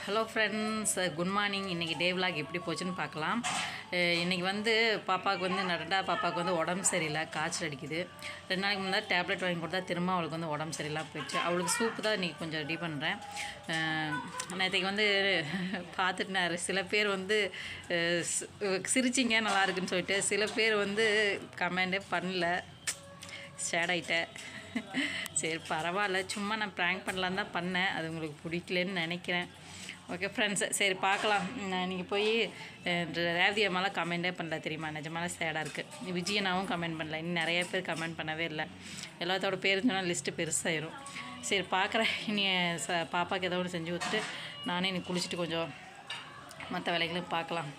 Hello friends good morning இன்றைக்கி டே vlog எப்படி போச்சுன்னு பார்க்கலாம் அஹ் இன்னைக்கு வந்து பாப்பாவுக்கு வந்து நடண்டா பாப்பாவுக்கு வந்து உடம்பு சரியில்லை காய்ச்சல் அடிக்குது ரெண்டு நாளைக்கு முன்னாடி டேப்லெட் வாங்கி கொடுத்தா திரும்ப அவளுக்கு வந்து உடம்பு சரியில்லாம போயிடுச்சு அவளுக்கு சூப்பு தான் இன்றைக்கி கொஞ்சம் ரெடி பண்ணுறேன் நேற்றுக்கு வந்து பார்த்துட்டு நான் சில பேர் வந்து அஹ் சி- சிரிச்சிங்க நல்லா இருக்குன்னு சொல்லிட்டு சில பேர் வந்து கமெண்டே பண்ணல சேட் ஆயிட்டேன் சரி பரவாயில்ல சும்மா நான் ப்ராங்க் பண்ணலான்னு தான் பண்ணேன் அது உங்களுக்கு பிடிக்கலன்னு நினைக்கிறேன் ஓகே ஃப்ரெண்ட்ஸ் சரி பார்க்கலாம் நான் நீங்கள் போய் அஹ், ரேவதி அம்மாலாம் கமெண்டே பண்ணல தெரியுமா நிஜமான சேடாக இருக்குது விஜயனாவும் கமெண்ட் பண்ணல இன்னும் நிறைய பேர் கமெண்ட் பண்ணவே இல்லை எல்லாத்தோட பேர் சொன்னால் லிஸ்ட்டு பெருசாயிரும் சரி பார்க்குறேன் இனி ச பாப்பாவுக்கு ஏதோ ஒன்று செஞ்சு கொடுத்துட்டு நானே இன்னைக்கு குளிச்சுட்டு கொஞ்சம் மற்ற வேலைகளும் பார்க்கலாம்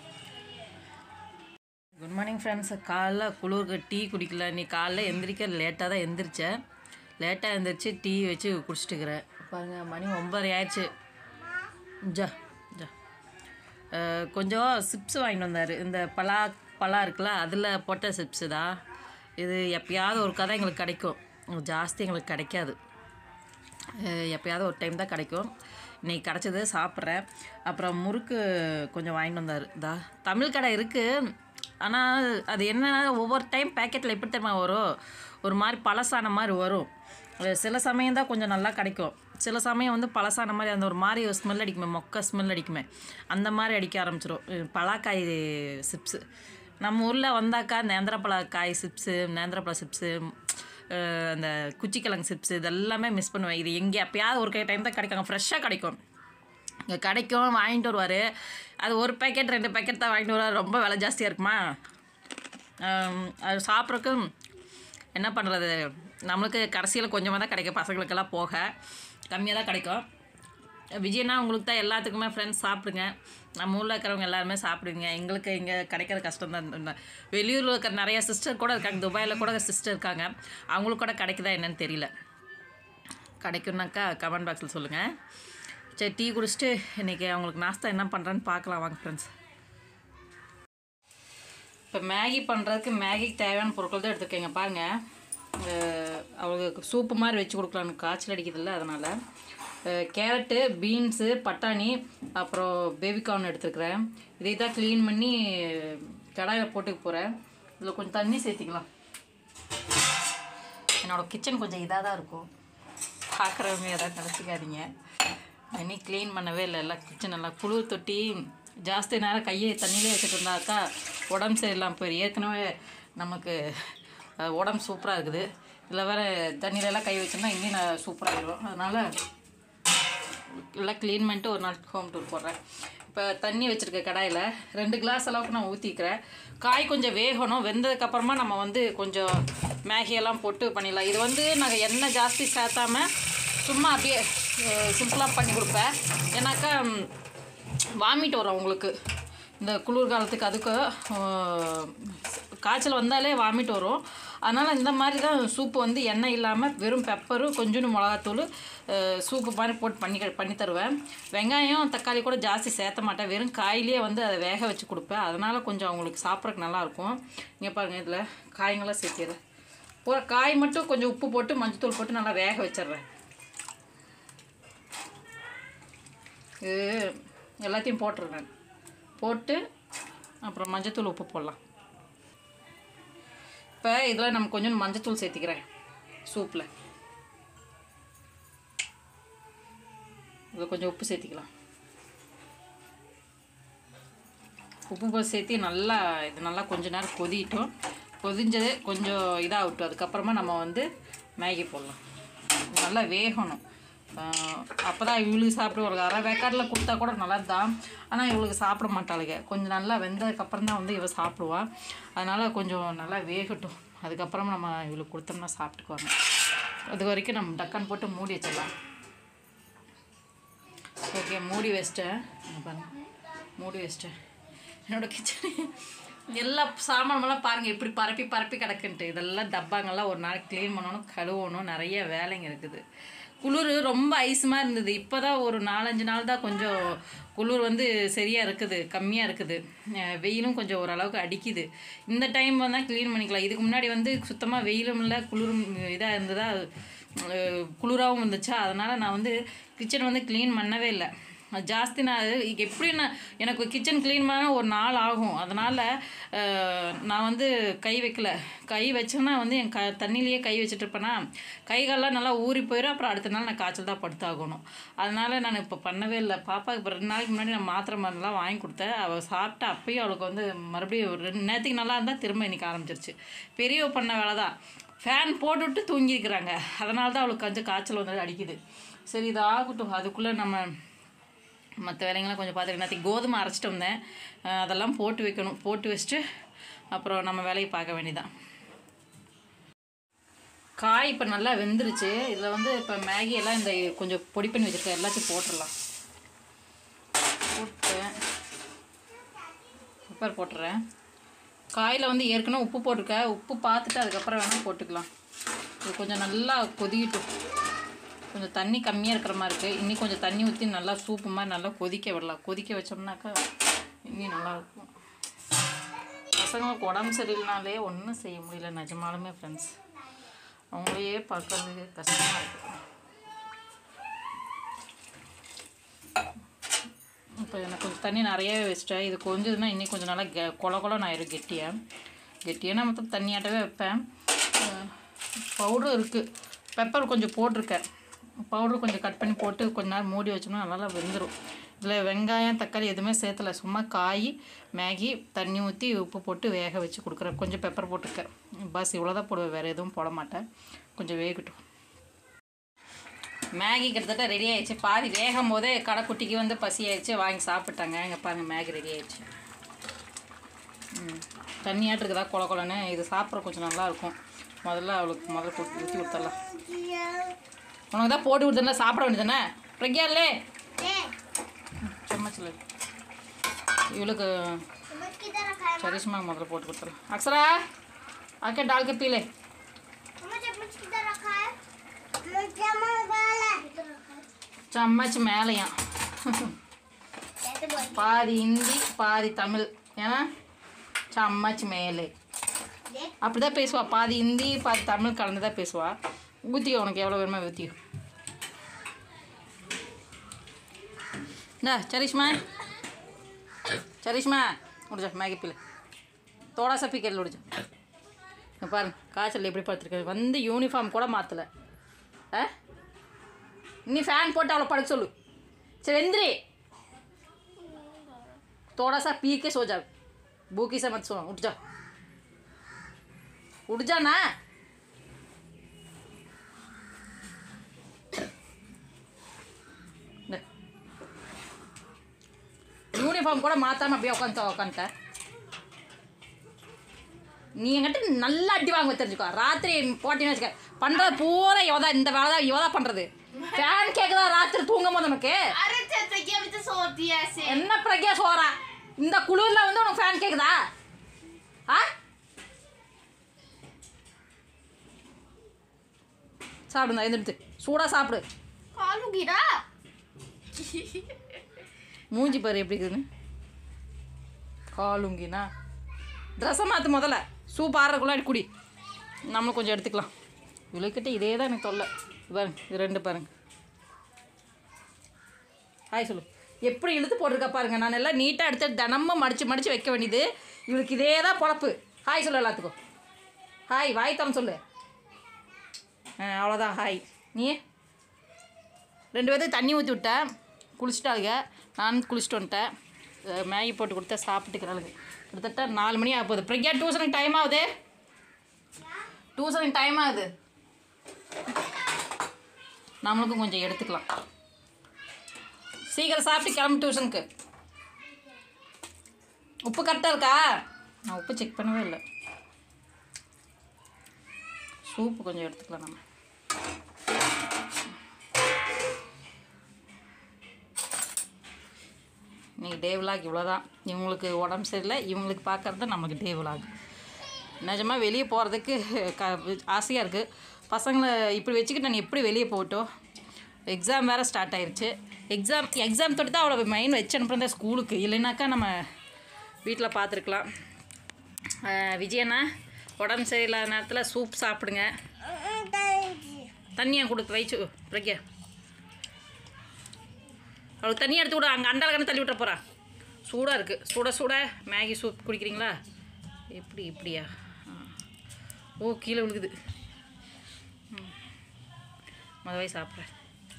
குட் மார்னிங் ஃப்ரெண்ட்ஸ் காலைல குளிருக்கு டீ குடிக்கல நீ காலைல எந்திரிக்க லேட்டாக தான் எந்திரிச்சேன் லேட்டாக எந்திரிச்சு டீ வச்சு குடிச்சிட்டுக்கிறேன் பாருங்க மணி ஒம்பதரை ஆயிடுச்சு ஜா ஜா அஹ், கொஞ்சம் சிப்ஸ் வாங்கிட்டு வந்தார் இந்த பலா பலா இருக்குல்ல அதில் போட்ட சிப்ஸு தான் இது எப்பயாவது ஒரு கதை எங்களுக்கு கிடைக்கும் ஜாஸ்தி எங்களுக்கு கிடைக்காது அஹ் எப்பயாவது ஒரு டைம் தான் கிடைக்கும் இன்னைக்கு கிடச்சது சாப்பிட்றேன் அப்புறம் முறுக்கு கொஞ்சம் வாங்கிட்டு வந்தார் இதா தமிழ் கடை இருக்குது ஆனால் அது என்ன ஒவ்வொரு டைம் பேக்கெட்டில் எப்படி தெரியுமா வரும் ஒரு மாதிரி பழசான மாதிரி வரும் அஹ் சில சமயம் தான் கொஞ்சம் நல்லா கிடைக்கும் சில சமயம் வந்து பழசான மாதிரி அந்த ஒரு மாதிரி ஸ்மெல் அடிக்குமே மொக்க ஸ்மெல் அடிக்குமே அந்த மாதிரி அடிக்க ஆரம்பிச்சிடும் அஹ் பலாக்காய் சிப்ஸு நம்ம ஊரில் வந்தாக்கா நேந்திரப்பழ காய் சிப்ஸு நேந்திரப்பழ சிப்ஸு அஹ் அந்த குச்சிக்கிழங்கு சிப்ஸ் இதெல்லாமே மிஸ் பண்ணுவேன் இது எங்கே எப்பயாவது ஒரு டைம் தான் கிடைக்கும் ஃப்ரெஷ்ஷாக கிடைக்கும் இங்கே கிடைக்கும் வாங்கிட்டு வருவார் அது ஒரு பேக்கெட் ரெண்டு பேக்கெட் தான் வாங்கிட்டு வருவார் ரொம்ப விலை ஜாஸ்தியாக இருக்குமா ஆம், அது சாப்பிட்றக்கு என்ன பண்ணுறது நம்மளுக்கு கடைசியில் கொஞ்சமாக தான் கிடைக்கும் பசங்களுக்கெல்லாம் போக கம்மியாக தான் கிடைக்கும் விஜயனா உங்களுக்கு தான் எல்லாத்துக்குமே ஃப்ரெண்ட்ஸ் சாப்பிடுங்க நம்ம ஊரில் இருக்கிறவங்க எல்லாருமே சாப்பிடுங்க எங்களுக்கு இங்கே கிடைக்கிற கஷ்டம் தான் வெளியூரில் இருக்கிற நிறைய சிஸ்டர் கூட இருக்காங்க துபாயில் கூட சிஸ்டர் இருக்காங்க அவங்களுக்கு கூட கிடைக்குதா என்னன்னு தெரியல கிடைக்கும்னாக்கா கமெண்ட் பாக்ஸில் சொல்லுங்கள் சரி டீ குடிச்சிட்டு இன்றைக்கி அவங்களுக்கு நாஸ்தா என்ன பண்ணுறேன்னு பார்க்கலாம் வாங்க ஃப்ரெண்ட்ஸ் இப்போ மேகி பண்ணுறதுக்கு மேகிக்கு தேவையான பொருட்கள் தான் எடுத்துருக்கேங்க பாருங்கள் அஹ் அவளுக்கு சூப்பு மாதிரி வச்சு கொடுக்கலான்னு காய்ச்சல் அடிக்குதுல்ல அதனால் கேரட்டு பீன்ஸு பட்டாணி அப்புறம் பேபிகார்ன் எடுத்துருக்குறேன் இதை தான் க்ளீன் பண்ணி கடாயில் போட்டுக்க போகிறேன் இதில் கொஞ்சம் தண்ணி சேர்த்திக்கலாம் என்னோட கிச்சன் கொஞ்சம் இதாக தான் இருக்கும் பார்க்குறவங்க எதாவது நினச்சிக்காதீங்க தண்ணி க்ளீன் பண்ணவே இல்லை எல்லாம் கிச்சன் எல்லாம் குளிர் தொட்டி ஜாஸ்தி நேரம் கையை தண்ணியிலே வச்சுட்டு இருந்தாக்கா உடம்பு சரியில்லாமல் போயிடும் ஏற்கனவே நமக்கு அஹ், உடம்பு சூப்பராக இருக்குது இதில் வேறு தண்ணியிலலாம் கை வச்சோம்னா இன்னும் நான் சூப்பராகிடும் அதனால் எல்லாம் க்ளீன் பண்ணிட்டு ஒரு நாள் ஹோம் டூர் போடுறேன் இப்போ தண்ணி வச்சுருக்க கடாயில் ரெண்டு கிளாஸ் அளவுக்கு நான் ஊற்றிக்கிறேன் காய் கொஞ்சம் வேகணும் வெந்ததுக்கப்புறமா நம்ம வந்து கொஞ்சம் மேகியெல்லாம் போட்டு பண்ணிடலாம் இது வந்து நாங்கள் எண்ணெய் ஜாஸ்தி சேர்த்தாம சும்மா அப்படியே சிம்பிளாக பண்ணி கொடுப்பேன் ஏன்னாக்கா ம், வாமிட் வரும் உங்களுக்கு இந்த குளிர் காலத்துக்கு அதுக்கு அஹ், காய்ச்சல் வந்தாலே வாமிட் வரும் அதனால் இந்த மாதிரி தான் சூப்பு வந்து எண்ணெய் இல்லாமல் வெறும் பெப்பரு கொஞ்சோண்டு மிளகாத்தூள் அஹ், சூப்பு மாதிரி போட்டு பண்ணி பண்ணி தருவேன் வெங்காயம் தக்காளி கூட ஜாஸ்தி சேர்த்த மாட்டேன் வெறும் காயிலேயே வந்து அதை வேக வச்சு கொடுப்பேன் அதனால் கொஞ்சம் அவங்களுக்கு சாப்பிட்றதுக்கு நல்லாயிருக்கும் இங்கே பாருங்கள் இதில் காய்ங்களாம் சேர்த்திடுறேன் பூரா காய் மட்டும் கொஞ்சம் உப்பு போட்டு மஞ்சத்தூள் போட்டு நல்லா வேக வச்சிடுறேன் இது எல்லாத்தையும் போட்டுருவேன் போட்டு அப்புறம் மஞ்சத்தூள் உப்பு போடலாம் இப்போ இதில் நம்ம கொஞ்சம் மஞ்சத்தூள் சேர்த்திக்கிறேன் சூப்பில் இதில் கொஞ்சம் உப்பு சேர்த்திக்கலாம் உப்பு போட்டு சேர்த்து நல்லா இது நல்லா கொஞ்ச நேரம் கொதிட்டும் கொதிஞ்சது கொஞ்சம் இதாகட்டும் அதுக்கப்புறமா நம்ம வந்து மேகி போடலாம் நல்லா வேகணும் அப்போ தான் இவளுக்கு சாப்பிட்டு ஒரு அரை வேக்காட்டில் கொடுத்தா கூட நல்லா தான் ஆனால் இவளுக்கு சாப்பிட மாட்டாளுங்க கொஞ்சம் நல்லா வெந்ததுக்கப்புறம் தான் வந்து இவ சாப்பிடுவா அதனால் கொஞ்சம் நல்லா வேகட்டும் அதுக்கப்புறமா நம்ம இவளுக்கு கொடுத்தோம்னா சாப்பிட்டுக்குவாங்க அது வரைக்கும் நம்ம டக்கான் போட்டு மூடி வச்சிடலாம் ஓகே மூடி வச்சிட்டேன் இங்க பாருங்க மூடி வச்சிட்டேன் என்னோட கிச்சன் எல்லா சாமானமெல்லாம் பாருங்கள் எப்படி பரப்பி பரப்பி கிடக்குன்ட்டு இதெல்லாம் டப்பாங்கெல்லாம் ஒரு நாளைக்கு க்ளீன் பண்ணணும் கழுவணும் நிறைய வேலைங்க இருக்குது குளிர் ரொம்ப ஐஸுமாக இருந்தது இப்போ தான் ஒரு நாலஞ்சு நாள் தான் கொஞ்சம் குளிர் வந்து சரியாக இருக்குது கம்மியாக இருக்குது அஹ் வெயிலும் கொஞ்சம் ஓரளவுக்கு அடிக்குது இந்த டைம் வந்தால் க்ளீன் பண்ணிக்கலாம் இதுக்கு முன்னாடி வந்து சுத்தமாக வெயிலும் இல்லை குளிரும் இதாக இருந்ததா குளிராகவும் இருந்துச்சா அதனால் நான் வந்து கிச்சன் வந்து க்ளீன் பண்ணவே இல்லை அது ஜாஸ்தி நான் அது எப்படி நான் எனக்கு கிச்சன் க்ளீன் பண்ண ஒரு நாள் ஆகும் அதனால் நான் வந்து கை வைக்கல கை வச்சேன்னா வந்து என் க தண்ணியிலேயே கை வச்சுட்டு இருப்பேனா கை கால்லாம் நல்லா ஊறி போயிடும் அப்புறம் அடுத்த நாள் நான் காய்ச்சல் தான் படுத்தாகணும் அதனால் நான் இப்போ பண்ணவே இல்லை பாப்பாவுக்கு இப்போ ரெண்டு நாளைக்கு முன்னாடி நான் மாத்திரை மருந்துலாம் வாங்கி கொடுத்தேன் அவள் சாப்பிட்டு அப்பயும் அவளுக்கு வந்து மறுபடியும் ஒரு ரெண்டு நேரத்துக்கு நல்லா இருந்தால் திரும்ப இன்னைக்கு ஆரம்பிச்சிருச்சு பெரியவ பண்ண வேலை தான் ஃபேன் போட்டுவிட்டு தூங்கியிருக்கிறாங்க அதனால தான் அவளுக்கு கொஞ்சம் காய்ச்சல் வந்து அடிக்குது சரி இது ஆகட்டும் அதுக்குள்ளே நம்ம மற்ற வேலைங்களாம் கொஞ்சம் பார்த்துட்டு நேற்று கோதுமை அரைச்சிட்டு வந்தேன் அஹ் அதெல்லாம் போட்டு வைக்கணும் போட்டு வச்சுட்டு அப்புறம் நம்ம வேலையை பார்க்க வேண்டியதான் காய் இப்போ நல்லா வெந்துருச்சு இதில் வந்து இப்போ மேகி எல்லாம் இந்த கொஞ்சம் பொடி பண்ணி வச்சுருக்கேன் எல்லாத்தையும் போட்டுடலாம் போட்டு பெப்பர் போட்டுறேன் காயில் வந்து ஏற்கனவே உப்பு போட்டிருக்கேன் உப்பு பார்த்துட்டு அதுக்கப்புறம் வேணால் போட்டுக்கலாம் இது கொஞ்சம் நல்லா கொதிக்கட்டும் கொஞ்சம் தண்ணி கம்மியாக இருக்கிற மாதிரி இருக்குது இன்னி கொஞ்சம் தண்ணி ஊற்றி நல்லா சூப்பு மாதிரி நல்லா கொதிக்க விடலாம் கொதிக்க வச்சோம்னாக்கா இன்னி நல்லாயிருக்கும் பசங்களுக்கு உடம்பு சரியில்லைனாலே ஒன்றும் செய்ய முடியல நிஜமாலுமே ஃப்ரெண்ட்ஸ் அவங்களையே பார்க்கறதுக்கு கஷ்டமாக இருக்குது இப்போ எனக்கு கொஞ்சம் தண்ணி நிறையவே வச்சிட்டேன் இது கொஞ்சதுன்னா இன்னும் கொஞ்சம் நல்லா கெ கொல கொலன்னு ஆயிரும் கெட்டியாக கெட்டியாக நான் மொத்தம் தண்ணியாட்டவே வைப்பேன் பவுடரும் இருக்குது பெப்பர் கொஞ்சம் போட்டிருக்கேன் பவுடர் கொஞ்சம் கட் பண்ணி போட்டு கொஞ்ச நேரம் மூடி வச்சோம்னா நல்லா வெந்துடும் இதில் வெங்காயம் தக்காளி எதுவுமே சேர்த்தல சும்மா காய் மேகி தண்ணி ஊற்றி உப்பு போட்டு வேக வச்சு கொடுக்குறேன் கொஞ்சம் பெப்பர் போட்டிருக்கேன் பஸ் இவ்வளோதான் போடுவேன் வேறு எதுவும் போட மாட்டேன் கொஞ்சம் வேகட்டும் மேகி கிட்டத்தட்ட ரெடி ஆயிடுச்சு பாதி வேகும் போதே கடைக்குட்டிக்கு வந்து பசி ஆயிடுச்சு வாங்கி சாப்பிட்டாங்க இங்கே பாருங்க மேகி ரெடி ஆயிடுச்சு ம் தண்ணியாட்டு இருக்குதா கொல கொலன்னு இது சாப்பிட்ற கொஞ்சம் நல்லா இருக்கும் முதல்ல அவளுக்கு முதல்ல கொடுத்து ஊற்றி கொடுத்துடலாம் உனக்கு தான் போட்டு கொடுத்தா சாப்பிட வேண்டியதானே பிரக்யா இல்லே சம்மச்சில் இவளுக்கு சரிஷ்மா முதல்ல போட்டு கொடுத்துடலாம் அக்ஷரா आके डाल के पी ले चम्मच மேலையா பாதி ஹிந்தி பாதி தமிழ் ஏன்னா சம்மச் மேலே அப்படிதான் பேசுவா பாதி ஹிந்தி பாதி தமிழ் கலந்து தான் பேசுவா ஊற்றியோ உனக்கு எவ்வளோ வேணுமோ ஊற்றியோ இந்தா சரிஷ்மா சரிஷ்மா உடிச்சா மேகி பிள்ளை தோடா சப்பி கேள்வி உடிச்சா இங்க பாருங்க காய்ச்சல் எப்படி படுத்துருக்காரு வந்து யூனிஃபார்ம் கூட மாற்றலை ஆ நீ ஃபேன் போட்டு அவளை படுக்க சொல்லு சரி எந்திரி थोड़ा सा पी के सो जा भूखी से मत सो उठ जा उठ जा ना யூனிஃபார்ம் கூட மாத்தாம அப்படியே உட்காந்து உட்காந்துட்ட நீ என்கிட்ட நல்லா அடி வாங்க தெரிஞ்சுக்கோ ராத்திரி போட்டின்னு வச்சுக்க பண்றது பூரா இவ தான் இந்த வேலை தான் இவ தான் பண்றது ஃபேன் கேக்குதா ராத்திரி தூங்கும் போது நமக்கு अरे चाचा ये भी तो सोती है ऐसे என்ன பிரக்யா சோறா இந்த குளிர்ல வந்து உனக்கு ஃபேன் கேக்குதா ஆ சாப்பிடுங்க எந்திரித்து சூடா சாப்பிடு कालू गिरा மூஞ்சி பாரு எப்படி இருக்குதுன்னு காலுங்கினா ட்ரெஸ்ஸை மாற்று முதல்ல சூப் ஆடுறதுக்குள்ளாடி குடி நம்மளும் கொஞ்சம் எடுத்துக்கலாம் இவளுக்கிட்ட இதே தான் எனக்கு தொல்லை இது பாருங்க இது ரெண்டு பாருங்க ஹாய் சொல்லு எப்படி இழுத்து போட்டிருக்கா பாருங்க நான் எல்லாம் நீட்டாக எடுத்து தினமும் மடித்து மடித்து வைக்க வேண்டியது இவளுக்கு இதே தான் பொழப்பு ஹாய் சொல்லு எல்லாத்துக்கும் ஹாய் வாய் தரம் சொல்லு ஆ அவ்வளோதான் ஹாய் நீ ரெண்டு பேர்த்துக்கு தண்ணி ஊற்றி விட்டேன் குளிச்சிட்டாளுங்க நானும் குளிச்சுட்டு வந்துட்டேன் அஹ் மேகி போட்டு கொடுத்தா சாப்பிட்டுக்கிறாளுங்க கிட்டத்தட்ட நாலு மணி ஆக போகுது பிரக்யா டியூஷனுக்கு டைம் ஆகுது டியூஷனுக்கு டைம் ஆகுது நம்மளுக்கும் கொஞ்சம் எடுத்துக்கலாம் சீக்கிரம் சாப்பிட்டு கிளம்பு டியூஷனுக்கு உப்பு கரெக்டாக இருக்கா நான் உப்பு செக் பண்ணவே இல்லை சூப்பு கொஞ்சம் எடுத்துக்கலாம் நம்ம இன்னைக்கு டே விலாக் இவ்வளோதான் இவங்களுக்கு உடம்பு சரியில்லை இவங்களுக்கு பார்க்குறது தான் நமக்கு டே விலாக் நிஜமாக வெளியே போகிறதுக்கு க ஆசையாக இருக்குது பசங்களை இப்படி வச்சுக்கிட்டு நான் எப்படி வெளியே போகட்டும் எக்ஸாம் வேறு ஸ்டார்ட் ஆயிருச்சு எக்ஸாம் எக்ஸாம் தொட்டு தான் அவ்வளோ மைண்ட் வச்சு அனுப்புகிறேன் ஸ்கூலுக்கு இல்லைனாக்கா நம்ம வீட்டில் பார்த்துருக்கலாம் விஜயண்ணா உடம்பு சரியில்லாத நேரத்தில் சூப் சாப்பிடுங்க தண்ணியை கொடுத்து வச்சு பிரக்யா அவளுக்கு தண்ணி எடுத்து விட அங்கே அண்டால கண்ணு தள்ளி விட்டுற போகிறா சூடாக இருக்குது சுட சுட மேகி சூப் குடிக்கிறீங்களா எப்படி இப்படியா ஆ. ஓ கீழே விழுகுது ம். மொதவே சாப்பிட்றேன்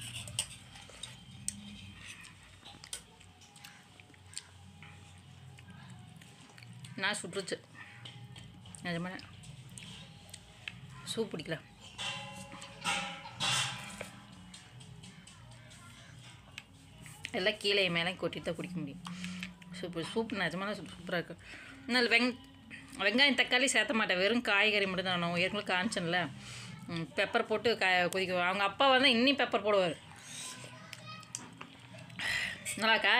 நான் சுட்டுருச்சு நிஜமான சூப் பிடிக்கல எல்லாம் கீழே மேலே கொட்டிட்டு தான் குடிக்க முடியும் சூப்பு சூப் நிஜமான சூப் சூப்பராக இருக்கும் இன்னும் வெங் வெங்காயம் தக்காளி சேர்த்த மாட்டேன் வெறும் காய்கறி மட்டும் தான் நான் ஏற்கனவே காமிச்சேன்ல பெப்பர் போட்டு கா கொதிக்க அவங்க அப்பா வந்து இன்னும் பெப்பர் போடுவார் நல்லாக்கா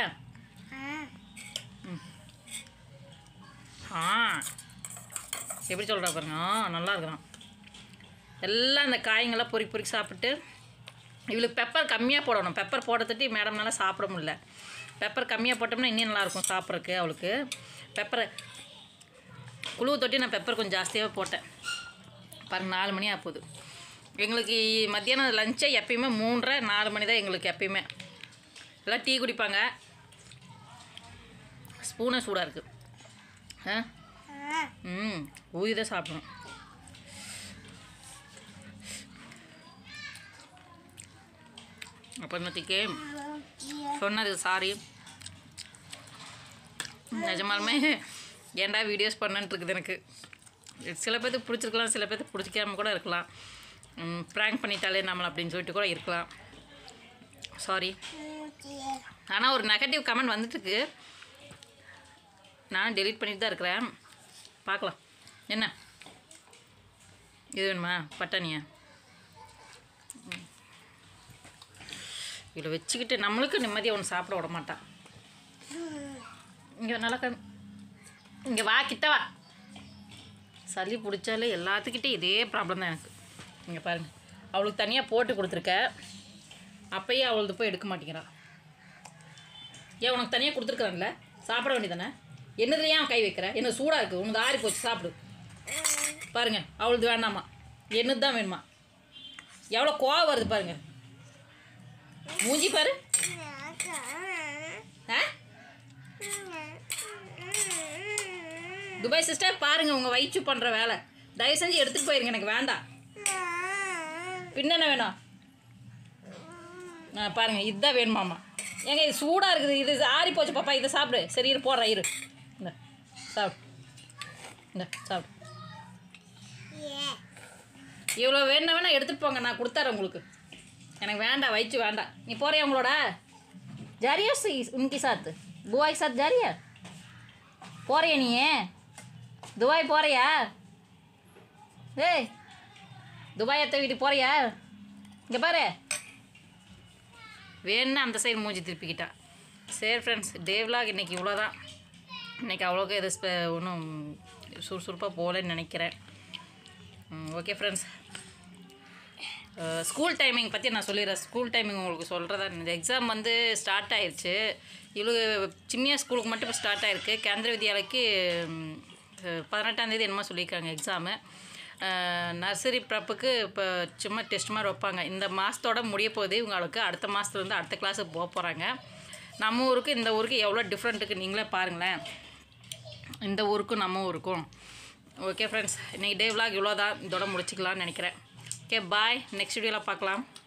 ஆ எப்படி சொல்கிறா பாருங்க ஆ நல்லா இருக்கிறான் எல்லாம் அந்த காய்ங்கெல்லாம் பொறுக்கி பொறுக்கி சாப்பிட்டு இவளுக்கு பெப்பர் கம்மியாக போடணும் பெப்பர் போடுறதுட்டு மேடம்னால சாப்பிட முடியல பெப்பர் கம்மியாக போட்டோம்னா இன்னும் நல்லாயிருக்கும் சாப்பிட்றதுக்கு அவளுக்கு பெப்பரை குழுவை தொட்டி நான் பெப்பர் கொஞ்சம் ஜாஸ்தியாகவே போட்டேன் பாருங்க நாலு மணி ஆகுது எங்களுக்கு மத்தியானம் லஞ்சே எப்பயுமே மூன்றரை நாலு மணி தான் எங்களுக்கு எப்பயுமே எல்லாம் டீ குடிப்பாங்க ஸ்பூனே சூடாக இருக்குது ஆ ம் ஊதி தான் சாப்பிடணும் அப்புறமேட்டுக்கு சொன்னது சாரி நிஜமாலுமே ஏன்டா வீடியோஸ் பண்ணன்ட்டு இருக்குது எனக்கு சில பேர்த்துக்கு பிடிச்சிருக்கலாம் சில பேர்த்துக்கு பிடிச்சிக்காம கூட இருக்கலாம் ப்ராங்க் பண்ணிட்டாலே நம்மளை அப்படின்னு சொல்லிட்டு கூட இருக்கலாம் சாரி ஆனால் ஒரு நெகட்டிவ் கமெண்ட் வந்துட்டுருக்கு நான் டெலீட் பண்ணிட்டு தான் இருக்கிறேன் பார்க்கலாம் என்ன இது வேணுமா பட்டாணியா ம். இதை வச்சுக்கிட்டு நம்மளுக்கு நிம்மதியாக ஒன்று சாப்பிட விட மாட்டான் இங்கே நல்லா கண் இங்கே வா கிட்ட வா சளி பிடிச்சாலே எல்லாத்துக்கிட்டே இதே ப்ராப்ளம் தான் எனக்கு இங்கே பாருங்கள் அவளுக்கு தனியாக போட்டு கொடுத்துருக்க அப்பயே அவளது போய் எடுக்க மாட்டேங்கிறா ஏன் உனக்கு தனியாக கொடுத்துருக்காங்கல்ல சாப்பிட வேண்டியதானே என்னதுல ஏன் கை வைக்கிற என்ன சூடாக இருக்குது உனக்கு ஆறி போச்சு சாப்பிடு பாருங்க அவளுது வேண்டாமா என்னது தான் வேணுமா எவ்வளோ கோவம் வருது பாருங்க மூஞ்சி பாரு ஆ துபாய் சிஸ்டர் பாருங்க உங்கள் வயிற்று பண்ணுற வேலை தயவு செஞ்சு எடுத்துகிட்டு போயிருங்க எனக்கு வேண்டாம் பின்ன என்ன வேணும் ஆ பாருங்க இதுதான் வேணுமாம்மா ஏங்க இது சூடாக இருக்குது இது ஆறி போச்சு பாப்பா இதை சாப்பிடு சரி இரு போடுறேன் இரு இந்த சாப்பிடு இந்த சாப்பிடு இவ்வளோ வேணா வேணா எடுத்துகிட்டு போங்க நான் கொடுத்தாரேன் உங்களுக்கு எனக்கு வேண்டாம் வயிற்று வேண்டாம் நீ போறியா உங்களோட ஜாரியா சி உன்கி சாத்து புவாய் சாத் ஜாரியா போறியா நீ துபாய் போறியா ஏய் துபாய் அத்தை வீட்டுக்கு போறியா இங்கே பாரு வேணும்னா அந்த சைடு மூஞ்சி திருப்பிக்கிட்டா சரி ஃப்ரெண்ட்ஸ் டேவ்லாக் இன்றைக்கி இவ்வளோதான் இன்றைக்கி அவ்வளோக்கு எது ஸ்பெ ஒன்றும் சுறுசுறுப்பாக போகலன்னு நினைக்கிறேன் ஓகே ஃப்ரெண்ட்ஸ் ஸ்கூல் டைமிங் பற்றி நான் சொல்லிடுறேன் ஸ்கூல் டைமிங் உங்களுக்கு சொல்கிறதா இந்த எக்ஸாம் வந்து ஸ்டார்ட் ஆயிடுச்சு இவ்வளோ சின்னியா ஸ்கூலுக்கு மட்டும் இப்போ ஸ்டார்ட் ஆயிருக்கு கேந்திர வித்யாலய்க்கு ம், அஹ், பதினெட்டாந்தேதி என்னமோ சொல்லியிருக்காங்க எக்ஸாமு நர்சரி ப்ரப்புக்கு இப்போ சும்மா டெஸ்ட் மாதிரி வைப்பாங்க இந்த மாதத்தோட முடிய போகுது இவங்களுக்கு அடுத்த மாதத்துலேருந்து அடுத்த கிளாஸுக்கு போக போகிறாங்க நம்ம ஊருக்கு இந்த ஊருக்கு எவ்வளோ டிஃப்ரெண்ட் இருக்குது நீங்களே பாருங்களேன் இந்த ஊருக்கும் நம்ம ஊருக்கும் ஓகே ஃப்ரெண்ட்ஸ் இன்றைக்கி டே vlog இவ்வளோ தான் இதோட முடிச்சுக்கலாம்னு நினைக்கிறேன் ஓகே பாய் நெக்ஸ்ட் வீடியோவில் பார்க்கலாம்